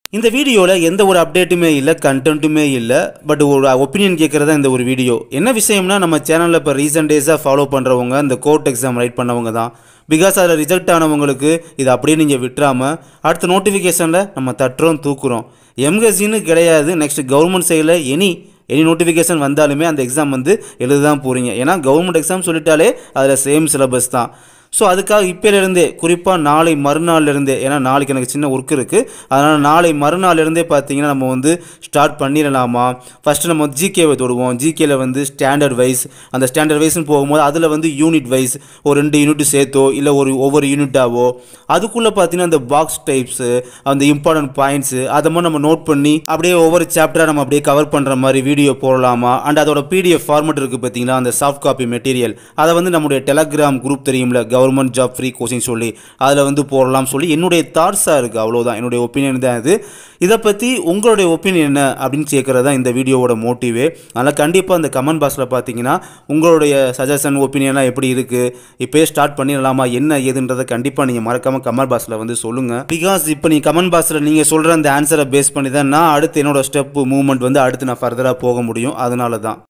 இந்த வீடியோவில் எந்த ஒரு அப்டேட்டுமே இல்லை கண்டென்ட்டுமே இல்லை பட் ஒரு ஒப்பீனியன் கேட்குறதா இந்த ஒரு வீடியோ என்ன விஷயம்னா நம்ம சேனலில் இப்போ ரீசெண்ட் டேஸாக ஃபாலோ பண்ணுறவங்க இந்த கோர்ட் எக்ஸாம் ரைட் பண்ணவங்க தான் பிகாஸ் அதில் ரிஜெக்ட் ஆனவங்களுக்கு இதை அப்படியே நீங்கள் விட்டுறாமல் அடுத்த நோட்டிஃபிகேஷனில் நம்ம தட்டுறோம் தூக்குறோம் எம்கசின்னு கிடையாது நெக்ஸ்ட் கவர்மெண்ட் சைடில் எனி எனி நோட்டிஃபிகேஷன் வந்தாலுமே அந்த எக்ஸாம் வந்து எழுத தான் போகிறீங்க ஏன்னா கவர்மெண்ட் எக்ஸாம் சொல்லிட்டாலே அதில் சேம் சிலபஸ் தான் ஸோ அதுக்காக இப்போலேருந்தே குறிப்பாக நாளை மறுநாள்லேருந்தே ஏன்னா நாளைக்கு எனக்கு சின்ன ஒர்க் இருக்குது அதனால் நாளை மறுநாள்லேருந்தே பார்த்தீங்கன்னா நம்ம வந்து ஸ்டார்ட் பண்ணிடலாமா ஃபஸ்ட்டு நம்ம ஜிகேவை தொடுவோம் ஜிகேல வந்து ஸ்டாண்டர்ட் வைஸ் அந்த ஸ்டாண்டர்ட் வைஸ்னு போகும்போது அதில் வந்து யூனிட் வைஸ் ஒரு ரெண்டு யூனிட் சேர்த்தோ இல்லை ஒரு ஒவ்வொரு யூனிட்டாவோ அதுக்குள்ளே பார்த்தீங்கன்னா அந்த பாக்ஸ் டைப்ஸு அந்த இம்பார்ட்டன்ட் பாயிண்ட்ஸு அதை மாதிரி நம்ம நோட் பண்ணி அப்படியே ஒவ்வொரு சாப்டராக நம்ம அப்படியே கவர் பண்ணுற மாதிரி வீடியோ போடலாமா அண்ட் அதோட பிடிஎஃப் ஃபார்மட் இருக்குது பார்த்தீங்களா அந்த சாஃப்ட் காப்பி மெட்டீரியல் அதை வந்து நம்முடைய டெலகிராம் குரூப் தெரியும்ல கவர்மெண்ட் ஜாப் ஃப்ரீ கோச்சிங் சொல்லி அதில் வந்து போடலாம் சொல்லி என்னுடைய தாட்ஸாக இருக்குது அவ்வளோதான் என்னுடைய ஒப்பீனியன் தான் இது இதை பற்றி உங்களுடைய ஒப்பீனியன் என்ன அப்படின்னு கேட்குறது தான் இந்த வீடியோவோட மோட்டிவே அதனால் கண்டிப்பாக இந்த கமெண்ட் பாக்ஸில் பார்த்தீங்கன்னா உங்களுடைய சஜஷன் ஒப்பீனியன்லாம் எப்படி இருக்குது இப்போயே ஸ்டார்ட் பண்ணிடலாமா என்ன ஏதுன்றதை கண்டிப்பாக நீங்கள் மறக்காமல் கமெண்ட் பாக்ஸில் வந்து சொல்லுங்கள் பிகாஸ் இப்போ நீங்கள் கமெண்ட் பாக்ஸில் நீங்கள் சொல்கிற அந்த ஆன்சரை பேஸ் பண்ணி தான் நான் அடுத்து என்னோட ஸ்டெப் மூவ்மெண்ட் வந்து அடுத்து நான் ஃபர்தராக போக முடியும் அதனால தான்